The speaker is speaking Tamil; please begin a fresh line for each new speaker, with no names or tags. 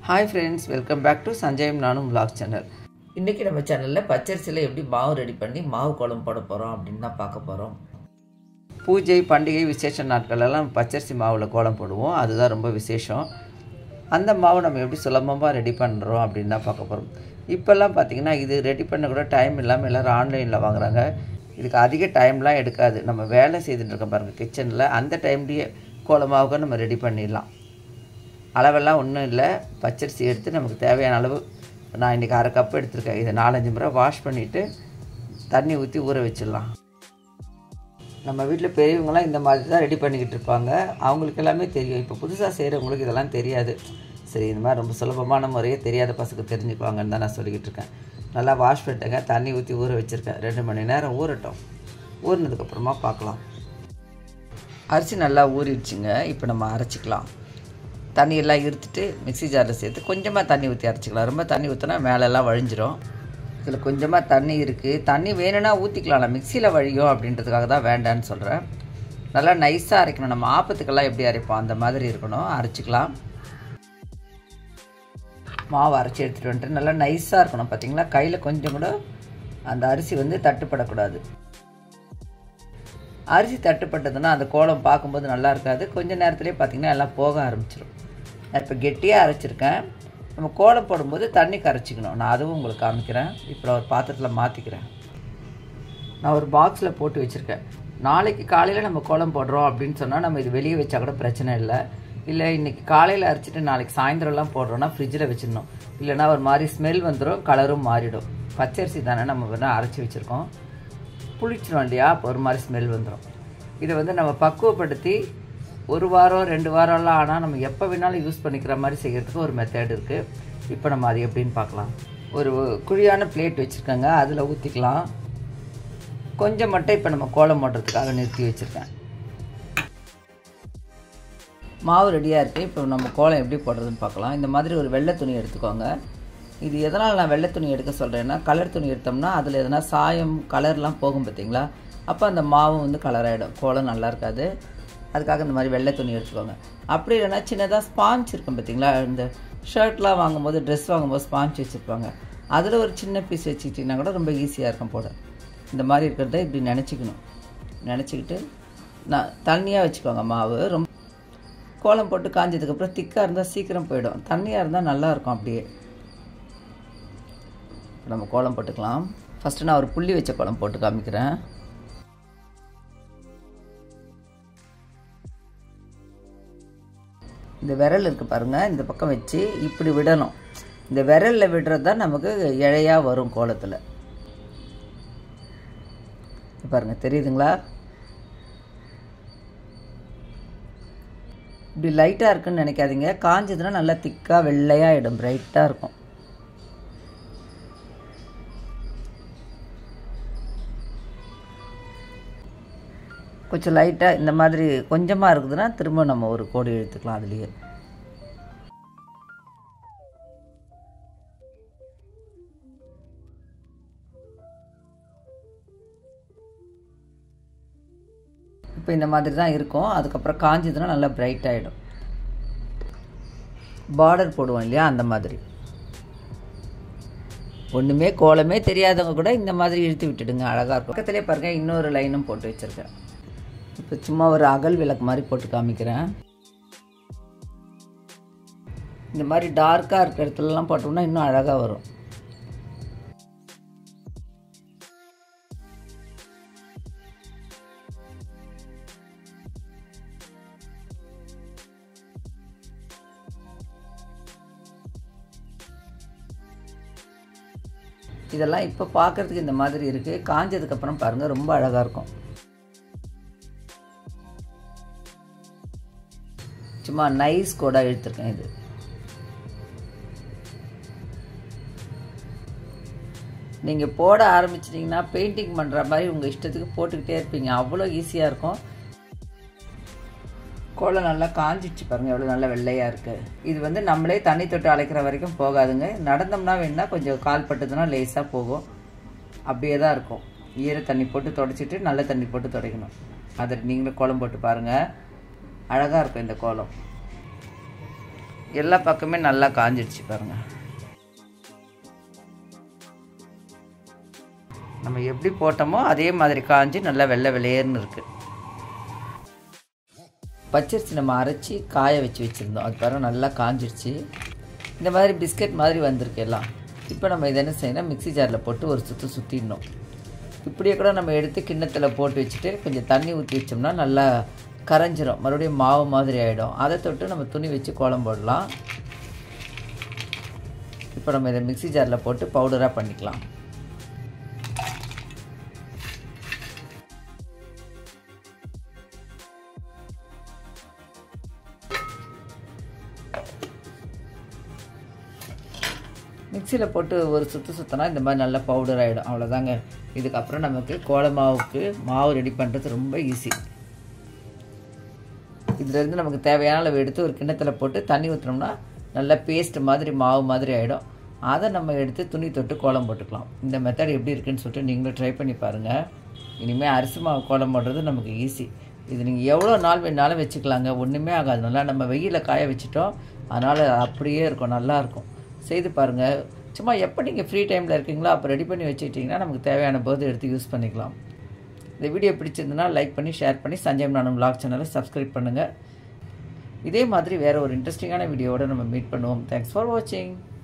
hi friends welcome back to சஞ்சயம் நானும் vlog சேனல் இன்றைக்கி நம்ம சேனலில் பச்சரிசியில் எப்படி மாவு ரெடி பண்ணி மாவு குழம்பு போட போகிறோம் அப்படின்னு தான் பார்க்க போகிறோம் பூஜை பண்டிகை விசேஷ நாட்களெல்லாம் பச்சரிசி மாவில் கோலம் போடுவோம் அதுதான் ரொம்ப விசேஷம் அந்த மாவு நம்ம எப்படி சுலபமாக ரெடி பண்ணுறோம் அப்படின்னு தான் பார்க்க போகிறோம் இப்போல்லாம் பார்த்தீங்கன்னா இது ரெடி பண்ண கூட டைம் இல்லாமல் எல்லோரும் ஆன்லைனில் வாங்குறாங்க இதுக்கு அதிக டைம்லாம் எடுக்காது நம்ம வேலை செய்துட்டு இருக்கோம் பாருங்கள் கிச்சனில் அந்த டைம்லேயே கோலமாவுக்கு நம்ம ரெடி பண்ணிடலாம் அளவெல்லாம் ஒன்றும் இல்லை பச்சரிசி எடுத்து நமக்கு தேவையான அளவு நான் இன்றைக்கி அரை கப் எடுத்திருக்கேன் இதை நாலஞ்சு முறை வாஷ் பண்ணிவிட்டு தண்ணி ஊற்றி ஊற வச்சிடலாம் நம்ம வீட்டில் பெரியவங்களாம் இந்த மாதிரி தான் ரெடி பண்ணிக்கிட்டு இருப்பாங்க அவங்களுக்கு எல்லாமே தெரியும் இப்போ புதுசாக செய்கிறவங்களுக்கு இதெல்லாம் தெரியாது சரி இந்த மாதிரி ரொம்ப சுலபமான முறையே தெரியாத பசங்க தெரிஞ்சுக்குவாங்கன்னு தான் நான் சொல்லிக்கிட்டு இருக்கேன் நல்லா வாஷ் பண்ணிட்டேங்க தண்ணி ஊற்றி ஊற வச்சுருக்கேன் ரெண்டு மணி நேரம் ஊறட்டும் ஊறினதுக்கப்புறமா பார்க்கலாம் அரிசி நல்லா ஊறிடுச்சுங்க இப்போ நம்ம அரைச்சிக்கலாம் தண்ணியெல்லாம் இருத்துட்டு மிக்ஸி ஜாரில் சேர்த்து கொஞ்சமாக தண்ணி ஊற்றி அரைச்சிக்கலாம் ரொம்ப தண்ணி ஊற்றினா மேலெல்லாம் வழிஞ்சிரும் இதில் கொஞ்சமாக தண்ணி இருக்குது தண்ணி வேணும்னா ஊற்றிக்கலாம் மிக்சியில் வழியும் அப்படின்றதுக்காக தான் வேண்டான்னு சொல்கிறேன் நல்லா நைஸாக அரைக்கணும் நம்ம ஆப்பத்துக்கெல்லாம் எப்படி அரைப்போம் அந்த மாதிரி இருக்கணும் அரைச்சிக்கலாம் மாவு அரைச்சி எடுத்துகிட்டு வந்துட்டு நல்லா நைஸாக இருக்கணும் பார்த்தீங்களா கையில் கொஞ்சம் கூட அந்த அரிசி வந்து தட்டுப்படக்கூடாது அரிசி தட்டுப்பட்டதுன்னா அந்த கோலம் பார்க்கும்போது நல்லா இருக்காது கொஞ்ச நேரத்துலேயே பார்த்திங்கன்னா எல்லாம் போக ஆரம்பிச்சிடும் நான் இப்போ கெட்டியாக அரைச்சிருக்கேன் நம்ம கோலம் போடும்போது தண்ணி கரைச்சிக்கணும் நான் அதுவும் உங்களுக்கு காமிக்கிறேன் இப்போ ஒரு பாத்திரத்தில் மாற்றிக்கிறேன் நான் ஒரு பாக்ஸில் போட்டு வச்சுருக்கேன் நாளைக்கு காலையில் நம்ம கோலம் போடுறோம் அப்படின்னு சொன்னால் நம்ம இது வெளியே வச்சா கூட பிரச்சனை இல்லை இல்லை இன்றைக்கி காலையில் அரைச்சிட்டு நாளைக்கு சாயந்தரம்லாம் போடுறோன்னா ஃப்ரிட்ஜில் வச்சிடணும் இல்லைனா ஒரு மாதிரி ஸ்மெல் வந்துடும் கலரும் மாறிடும் பச்சரிசி தானே நம்ம வந்து அரைச்சி வச்சுருக்கோம் புளிச்சிடும் இல்லையா அப்போ ஒரு மாதிரி ஸ்மெல் வந்துடும் இதை வந்து நம்ம பக்குவப்படுத்தி ஒரு வாரம் ரெண்டு வாரம்லாம் ஆனால் நம்ம எப்போ வேணாலும் யூஸ் பண்ணிக்கிற மாதிரி செய்கிறதுக்கு ஒரு மெத்தட் இருக்குது இப்போ நம்ம அது எப்படின்னு பார்க்கலாம் ஒரு குழியான பிளேட் வச்சுருக்கேங்க அதில் ஊற்றிக்கலாம் கொஞ்சம் மட்டும் இப்போ நம்ம கோலம் போடுறதுக்காக நிறுத்தி வச்சுருக்கேன் மாவு ரெடியாக இருக்குது இப்போ நம்ம கோலம் எப்படி போடுறதுன்னு பார்க்கலாம் இந்த மாதிரி ஒரு வெள்ளை துணி எடுத்துக்கோங்க இது எதனால் நான் வெள்ளை துணி எடுக்க சொல்கிறேன்னா கலர் துணி எடுத்தோம்னா அதில் எதனா சாயம் கலர்லாம் போகும் பார்த்தீங்களா அப்போ அந்த மாவு வந்து கலர் ஆகிடும் கோலம் நல்லா இருக்காது அதுக்காக இந்த மாதிரி வெள்ளை துணி எடுத்துக்கோங்க அப்படி இல்லைன்னா சின்னதாக ஸ்பாஞ்ச் இருக்கும் பார்த்தீங்களா இந்த ஷர்ட்லாம் வாங்கும்போது ட்ரெஸ் வாங்கும்போது ஸ்பாஞ்ச் வச்சுருப்பாங்க அதில் ஒரு சின்ன பீஸ் வச்சுக்கிட்டிங்கன்னா கூட ரொம்ப ஈஸியாக இருக்கும் போட இந்த மாதிரி இருக்கிறத இப்படி நினச்சிக்கணும் நினச்சிக்கிட்டு நான் தண்ணியாக வச்சுக்கோங்க மாவு ரொம்ப கோலம் போட்டு காஞ்சதுக்கப்புறம் திக்காக இருந்தால் சீக்கிரம் போயிடும் தண்ணியாக இருந்தால் நல்லாயிருக்கும் அப்படியே நம்ம கோலம் போட்டுக்கலாம் ஃபஸ்ட்டு நான் ஒரு புள்ளி வச்ச கோலம் போட்டு காமிக்கிறேன் இந்த விரல் இருக்குது பாருங்கள் இந்த பக்கம் வச்சு இப்படி விடணும் இந்த விரலில் விடுறது தான் நமக்கு இழையாக வரும் கோலத்தில் பாருங்கள் தெரியுதுங்களா இப்படி லைட்டாக இருக்குன்னு நினைக்காதீங்க காஞ்சதுன்னா நல்லா திக்காக வெள்ளையாகிடும் பிரைட்டாக இருக்கும் கொஞ்சம் லைட்டாக இந்த மாதிரி கொஞ்சமாக இருக்குதுன்னா திரும்ப நம்ம ஒரு கோடி எடுத்துக்கலாம் அதுலேயே இப்போ இந்த மாதிரி தான் இருக்கும் அதுக்கப்புறம் காஞ்சதுன்னா நல்லா பிரைட் ஆகிடும் பார்டர் போடுவோம் இல்லையா அந்த மாதிரி ஒன்றுமே கோலமே தெரியாதவங்க கூட இந்த மாதிரி இழுத்து விட்டுடுங்க அழகாக இருக்கும் பக்கத்துலேயே பாருங்கள் இன்னொரு லைனும் போட்டு வச்சுருக்கேன் இப்போ சும்மா ஒரு அகல் விளக்கு மாதிரி போட்டு காமிக்கிறேன் இந்த மாதிரி டார்க்காக இருக்கிற இடத்துலலாம் போட்டோம்னா இன்னும் அழகாக வரும் இதெல்லாம் இப்போ பார்க்குறதுக்கு இந்த மாதிரி இருக்குது காஞ்சதுக்கப்புறம் பாருங்கள் ரொம்ப அழகாக இருக்கும் சும்மா நைஸ் கூட இழுத்துருக்கேன் இது நீங்கள் போட ஆரம்பிச்சிட்டிங்கன்னா பெயிண்டிங் பண்ணுற மாதிரி உங்கள் இஷ்டத்துக்கு போட்டுக்கிட்டே இருப்பீங்க அவ்வளோ ஈஸியாக இருக்கும் கோலம் நல்லா காஞ்சிச்சு பாருங்கள் எவ்வளோ நல்லா வெள்ளையாக இருக்குது இது வந்து நம்மளே தண்ணி தொட்டு அழைக்கிற வரைக்கும் போகாதுங்க நடந்தோம்னா வேணா கொஞ்சம் கால் பட்டுதுன்னா லேஸாக போகும் அப்படியே தான் இருக்கும் ஈர தண்ணி போட்டு தொடச்சிட்டு நல்ல தண்ணி போட்டு துடைக்கணும் அதை நீங்களும் கோலம் போட்டு பாருங்கள் அழகாக இருக்கும் இந்த கோலம் எல்லா பக்கமே நல்லா காஞ்சிடுச்சு பாருங்கள் நம்ம எப்படி போட்டோமோ அதே மாதிரி காஞ்சி நல்லா வெள்ளை வெள்ளையர்னு இருக்குது பச்சரிசி நம்ம அரைச்சி காய வச்சு வச்சுருந்தோம் அது பாருங்க நல்லா காஞ்சிடுச்சு இந்த மாதிரி பிஸ்கட் மாதிரி வந்திருக்கு எல்லாம் இப்போ நம்ம இதை என்ன செய்யணும் மிக்ஸி ஜாரில் போட்டு ஒரு சுற்று சுற்றிடணும் இப்படியே கூட நம்ம எடுத்து கிண்ணத்தில் போட்டு வச்சுட்டு கொஞ்சம் தண்ணி ஊற்றி வச்சோம்னா நல்லா கரைஞ்சிரும் மறுபடியும் மாவு மாதிரி ஆகிடும் அதை தொட்டு நம்ம துணி வச்சு கோலம் போடலாம் இப்போ நம்ம இதை மிக்ஸி ஜாரில் போட்டு பவுடராக பண்ணிக்கலாம் மிக்சியில் போட்டு ஒரு சுற்று சுற்றினா இந்த மாதிரி நல்ல பவுடர் ஆகிடும் அவ்வளோதாங்க இதுக்கப்புறம் நமக்கு கோல மாவுக்கு மாவு ரெடி பண்ணுறது ரொம்ப ஈஸி இதுலேருந்து நமக்கு தேவையான அளவு எடுத்து ஒரு கிண்ணத்தில் போட்டு தண்ணி ஊற்றினோம்னா நல்லா பேஸ்ட் மாதிரி மாவு மாதிரி ஆகிடும் அதை நம்ம எடுத்து துணி தொட்டு கோலம் போட்டுக்கலாம் இந்த மெத்தட் எப்படி இருக்குன்னு சொல்லிட்டு நீங்களும் ட்ரை பண்ணி பாருங்கள் இனிமேல் அரிசி மாவு கோலம் போடுறது நமக்கு ஈஸி இது நீங்கள் எவ்வளோ நாள் வேணாலும் வச்சுக்கலாங்க ஒன்றுமே ஆகாது நல்லா நம்ம வெயிலில் காய வச்சுட்டோம் அதனால் அப்படியே இருக்கும் நல்லாயிருக்கும் செய்து பாருங்கள் சும்மா எப்போ நீங்கள் ஃப்ரீ டைமில் இருக்கீங்களோ அப்போ ரெடி பண்ணி வச்சுக்கிட்டிங்கன்னா நமக்கு தேவையான போது எடுத்து யூஸ் பண்ணிக்கலாம் இந்த வீடியோ பிடிச்சிருந்ததுன்னா லைக் பண்ணி ஷேர் பண்ணி சஞ்சய் நானும் vlog சேனலை சப்ஸ்கிரைப் பண்ணுங்கள் இதே மாதிரி வேறு ஒரு இன்ட்ரெஸ்டிங்கான வீடியோவோட நம்ம மீட் பண்ணுவோம் தேங்க்ஸ் ஃபார் வாட்சிங்